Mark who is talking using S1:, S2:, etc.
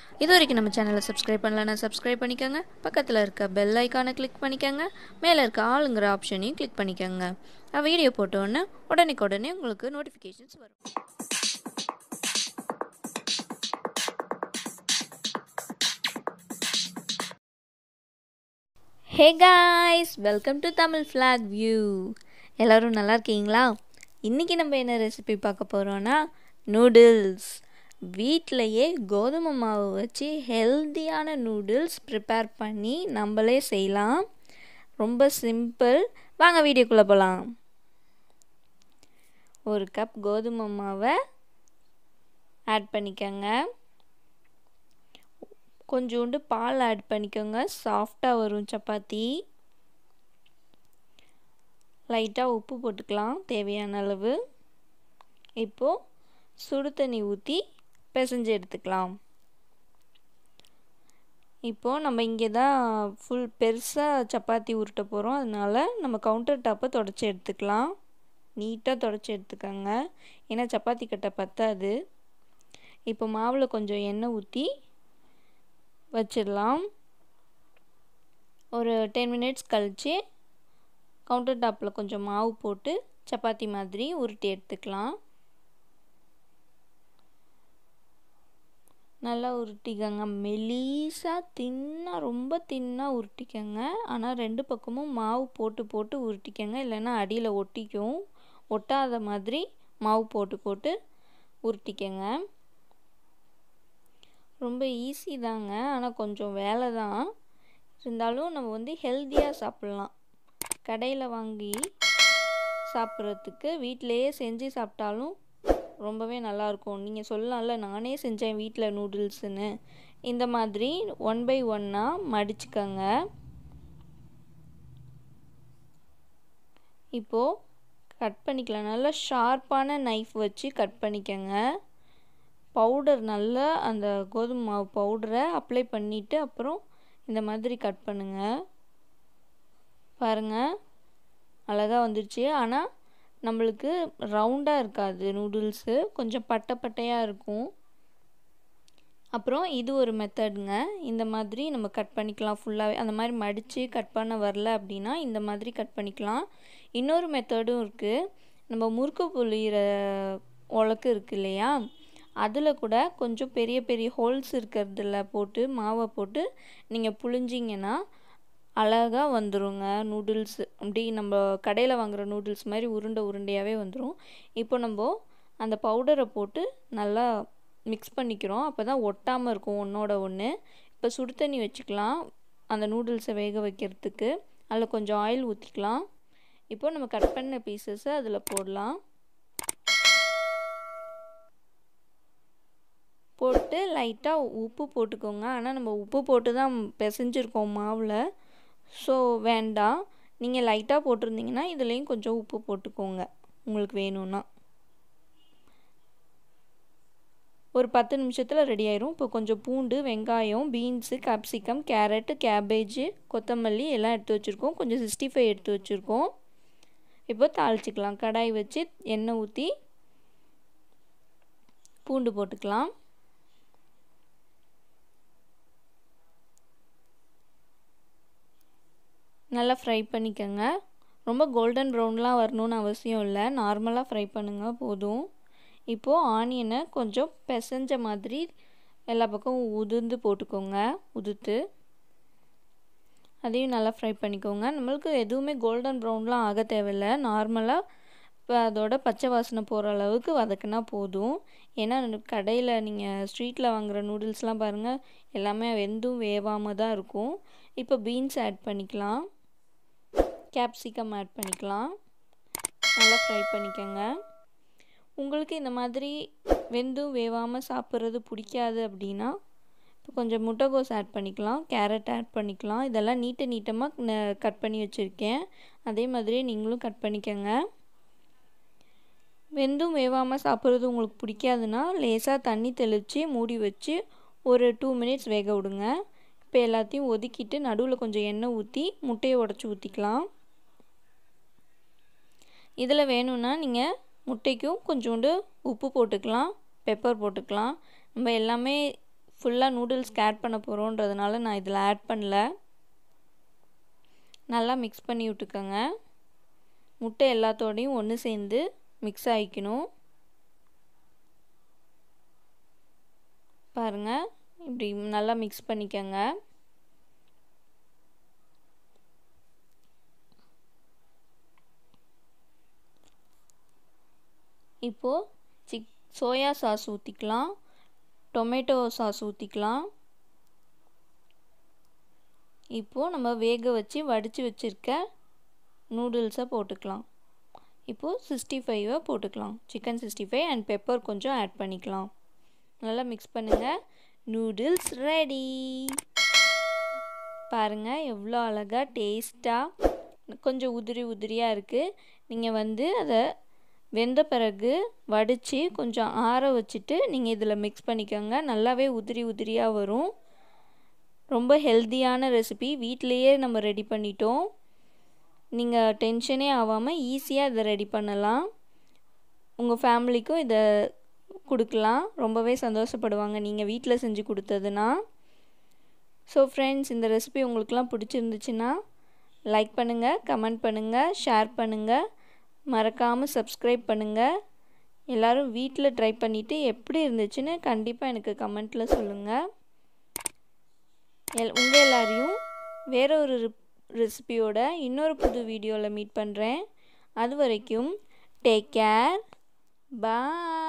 S1: இது வரைக்கும் நம்ம சேனலை சப்ஸ்கிரைப் பண்ணலன்னா சப்ஸ்கிரைப் பண்ணிக்கோங்க பக்கத்தில் இருக்க பெல் ஐக்கானை கிளிக் பண்ணிக்கோங்க மேலே இருக்க ஆளுங்கிற ஆப்ஷனையும் கிளிக் பண்ணிக்கோங்க நான் வீடியோ போட்டோன்னே உடனே உடனே உங்களுக்கு நோட்டிஃபிகேஷன்ஸ் வரும் hey guys welcome to Tamil vlog view எல்லோரும் நல்லா இருக்கீங்களா இன்றைக்கி நம்ம என்ன ரெசிபி பார்க்க போகிறோன்னா நூடுல்ஸ் வீட்டிலையே கோதுமை மாவு வச்சு ஹெல்த்தியான நூடுல்ஸ் ப்ரிப்பேர் பண்ணி நம்மளே செய்யலாம் ரொம்ப சிம்பிள் வாங்க வீடியோக்குள்ளே போகலாம் ஒரு கப் கோதுமை மாவை ஆட் பண்ணிக்கோங்க கொஞ்சோண்டு பால் ஆட் பண்ணிக்கோங்க சாஃப்டாக வரும் சப்பாத்தி லைட்டாக உப்பு போட்டுக்கலாம் தேவையான அளவு இப்போது சுடு தண்ணி ஊற்றி பிசைஞ்சு எடுத்துக்கலாம் இப்போது நம்ம இங்கே தான் ஃபுல் பெருசாக சப்பாத்தி உருட்ட போகிறோம் அதனால் நம்ம கவுண்டர் டாப்பை தொடச்சி எடுத்துக்கலாம் நீட்டாக தொடச்சி எடுத்துக்கோங்க ஏன்னா சப்பாத்தி கட்டை பத்தாது இப்போ மாவில் கொஞ்சம் எண்ணெய் ஊற்றி வச்சிடலாம் ஒரு டென் மினிட்ஸ் கழித்து கவுண்டர் டாப்பில் கொஞ்சம் மாவு போட்டு சப்பாத்தி மாதிரி உருட்டி எடுத்துக்கலாம் நல்லா உருட்டிக்கங்க மெலீஸாக தின்னாக ரொம்ப தின்னாக உருட்டிக்கங்க ஆனால் ரெண்டு பக்கமும் மாவு போட்டு போட்டு உருட்டிக்கங்க இல்லைன்னா அடியில் ஒட்டிக்கும் ஒட்டாத மாதிரி மாவு போட்டு போட்டு உருட்டிக்கங்க ரொம்ப ஈஸி தாங்க ஆனால் கொஞ்சம் வேலை தான் இருந்தாலும் நம்ம வந்து ஹெல்த்தியாக சாப்பிட்லாம் கடையில் வாங்கி சாப்பிட்றதுக்கு வீட்டிலையே செஞ்சு சாப்பிட்டாலும் ரொம்பவே நல்லாயிருக்கும் நீங்கள் சொல்லலாம்ல நானே செஞ்சேன் வீட்டில் நூடுல்ஸுன்னு இந்த மாதிரி ஒன் பை ஒன்னாக மடிச்சுக்கோங்க இப்போது கட் பண்ணிக்கலாம் நல்லா ஷார்ப்பான நைஃப் வச்சு கட் பண்ணிக்கோங்க பவுடர் நல்லா அந்த கோதுமை மாவு பவுடரை அப்ளை பண்ணிவிட்டு அப்புறம் இந்த மாதிரி கட் பண்ணுங்கள் பாருங்கள் அழகாக வந்துடுச்சு ஆனால் நம்மளுக்கு ரவுண்டாக இருக்காது நூடுல்ஸு கொஞ்சம் பட்டை பட்டையாக இருக்கும் அப்புறம் இது ஒரு மெத்தடுங்க இந்த மாதிரி நம்ம கட் பண்ணிக்கலாம் ஃபுல்லாகவே அந்த மாதிரி மடித்து கட் பண்ண வரல அப்படின்னா இந்த மாதிரி கட் பண்ணிக்கலாம் இன்னொரு மெத்தடும் இருக்குது நம்ம முறுக்கு புளிகிற உலக்கு இருக்குது இல்லையா அதில் கூட கொஞ்சம் பெரிய பெரிய ஹோல்ஸ் இருக்கிறதுல போட்டு மாவை போட்டு நீங்கள் புழிஞ்சிங்கன்னா அழகாக வந்துடுங்க நூடுல்ஸ் அப்படி நம்ம கடையில் வாங்குகிற நூடுல்ஸ் மாதிரி உருண்டை உருண்டையாகவே வந்துடும் இப்போ நம்ம அந்த பவுடரை போட்டு நல்லா மிக்ஸ் பண்ணிக்கிறோம் அப்போ தான் ஒட்டாமல் இருக்கும் ஒன்றோட ஒன்று இப்போ சுடு தண்ணி வச்சுக்கலாம் அந்த நூடுல்ஸை வேக வைக்கிறதுக்கு அதில் கொஞ்சம் ஆயில் ஊற்றிக்கலாம் இப்போ நம்ம கட் பண்ண பீசஸை அதில் போடலாம் போட்டு லைட்டாக உப்பு போட்டுக்கோங்க ஆனால் நம்ம உப்பு போட்டு தான் பிசைஞ்சிருக்கோம் மாவில் ஸோ வேண்டாம் நீங்கள் லைட்டாக போட்டிருந்தீங்கன்னா இதுலேயும் கொஞ்சம் உப்பு போட்டுக்கோங்க உங்களுக்கு வேணும்னா ஒரு பத்து நிமிஷத்தில் ரெடி ஆயிரும் இப்போ கொஞ்சம் பூண்டு வெங்காயம் பீன்ஸு கேப்சிகம் கேரட்டு கேபேஜு கொத்தமல்லி எல்லாம் எடுத்து வச்சுருக்கோம் கொஞ்சம் சிக்ஸ்டி ஃபைவ் எடுத்து வச்சுருக்கோம் இப்போ தாளிச்சிக்கலாம் கடாய் வச்சு எண்ணெய் ஊற்றி பூண்டு போட்டுக்கலாம் நல்லா ஃப்ரை பண்ணிக்கோங்க ரொம்ப கோல்டன் ப்ரௌன்லாம் வரணும்னு அவசியம் இல்லை நார்மலாக ஃப்ரை பண்ணுங்கள் போதும் இப்போது ஆனியனை கொஞ்சம் பிசைஞ்ச மாதிரி எல்லா பக்கமும் உதிர்ந்து போட்டுக்கோங்க உதுத்து அதையும் நல்லா ஃப்ரை பண்ணிக்கோங்க நம்மளுக்கு எதுவுமே கோல்டன் ப்ரௌன்லாம் ஆக தேவையில்லை நார்மலாக இப்போ அதோட பச்சை வாசனை போகிற அளவுக்கு வதக்குனா போதும் ஏன்னா கடையில் நீங்கள் ஸ்ட்ரீட்டில் வாங்குகிற நூடுல்ஸ்லாம் பாருங்கள் எல்லாமே வெந்தும் வேவாமல் தான் இருக்கும் இப்போ பீன்ஸ் ஆட் பண்ணிக்கலாம் கேப்சிகம் ஆட் பண்ணிக்கலாம் நல்லா ஃப்ரை பண்ணிக்கோங்க உங்களுக்கு இந்த மாதிரி வெந்தும் வேவாமல் சாப்பிட்றது பிடிக்காது அப்படின்னா இப்போ கொஞ்சம் முட்டைகோஸ் ஆட் பண்ணிக்கலாம் கேரட் ஆட் பண்ணிக்கலாம் இதெல்லாம் நீட்ட நீட்டமாக கட் பண்ணி வச்சுருக்கேன் அதே மாதிரி நீங்களும் கட் பண்ணிக்கோங்க வெந்தும் வேவாமல் சாப்பிட்றது உங்களுக்கு பிடிக்காதுன்னா லேசாக தண்ணி தெளித்து மூடி வச்சு ஒரு டூ மினிட்ஸ் வேக விடுங்க இப்போ எல்லாத்தையும் ஒதுக்கிட்டு நடுவில் கொஞ்சம் எண்ணெய் ஊற்றி முட்டையை உடச்சி ஊற்றிக்கலாம் இதில் வேணும்னா நீங்கள் முட்டைக்கும் கொஞ்சோண்டு உப்பு போட்டுக்கலாம் பெப்பர் போட்டுக்கலாம் நம்ம எல்லாமே ஃபுல்லாக நூடுல்ஸ்க்கு ஆட் பண்ண போகிறோன்றதுனால நான் இதில் ஆட் பண்ணல நல்லா மிக்ஸ் பண்ணி விட்டுக்கோங்க முட்டை எல்லாத்தோடையும் ஒன்று சேர்ந்து மிக்ஸ் ஆகிக்கணும் பாருங்கள் இப்படி நல்லா மிக்ஸ் பண்ணிக்கோங்க இப்போது சிக் சோயா சாஸ் ஊற்றிக்கலாம் டொமேட்டோ சாஸ் ஊற்றிக்கலாம் இப்போது நம்ம வேக வச்சு வடித்து வச்சுருக்க நூடுல்ஸை போட்டுக்கலாம் இப்போது சிக்ஸ்டி ஃபைவை போட்டுக்கலாம் chicken sixty five and pepper கொஞ்சம் ஆட் பண்ணிக்கலாம் நல்லா மிக்ஸ் பண்ணுங்கள் நூடுல்ஸ் ரெடி பாருங்கள் எவ்வளோ அழகாக டேஸ்ட்டாக கொஞ்சம் உதிரி உதிரியாக இருக்குது நீங்கள் வந்து அதை வெந்த பிறகு வடித்து கொஞ்சம் ஆற வச்சுட்டு நீங்கள் இதில் மிக்ஸ் பண்ணிக்கோங்க நல்லாவே உதிரி உதிரியாக வரும் ரொம்ப ஹெல்த்தியான ரெசிபி வீட்டிலையே நம்ம ரெடி பண்ணிட்டோம் நீங்கள் டென்ஷனே ஆகாமல் ஈஸியாக இதை ரெடி பண்ணலாம் உங்கள் ஃபேமிலிக்கும் இதை கொடுக்கலாம் ரொம்பவே சந்தோஷப்படுவாங்க நீங்கள் வீட்டில் செஞ்சு கொடுத்ததுன்னா ஸோ ஃப்ரெண்ட்ஸ் இந்த ரெசிபி உங்களுக்குலாம் பிடிச்சிருந்துச்சுன்னா லைக் பண்ணுங்கள் கமெண்ட் பண்ணுங்கள் ஷேர் பண்ணுங்கள் மறக்காமல் சப்ஸ்கிரைப் பண்ணுங்கள் எல்லோரும் வீட்டில் ட்ரை பண்ணிவிட்டு எப்படி இருந்துச்சுன்னு கண்டிப்பாக எனக்கு கமெண்ட்டில் சொல்லுங்கள் எல் உங்கள் எல்லாரையும் வேற ஒரு ரெசிபியோட இன்னொரு புது வீடியோவில் மீட் பண்ணுறேன் அது வரைக்கும் டேக் கேர் பாய்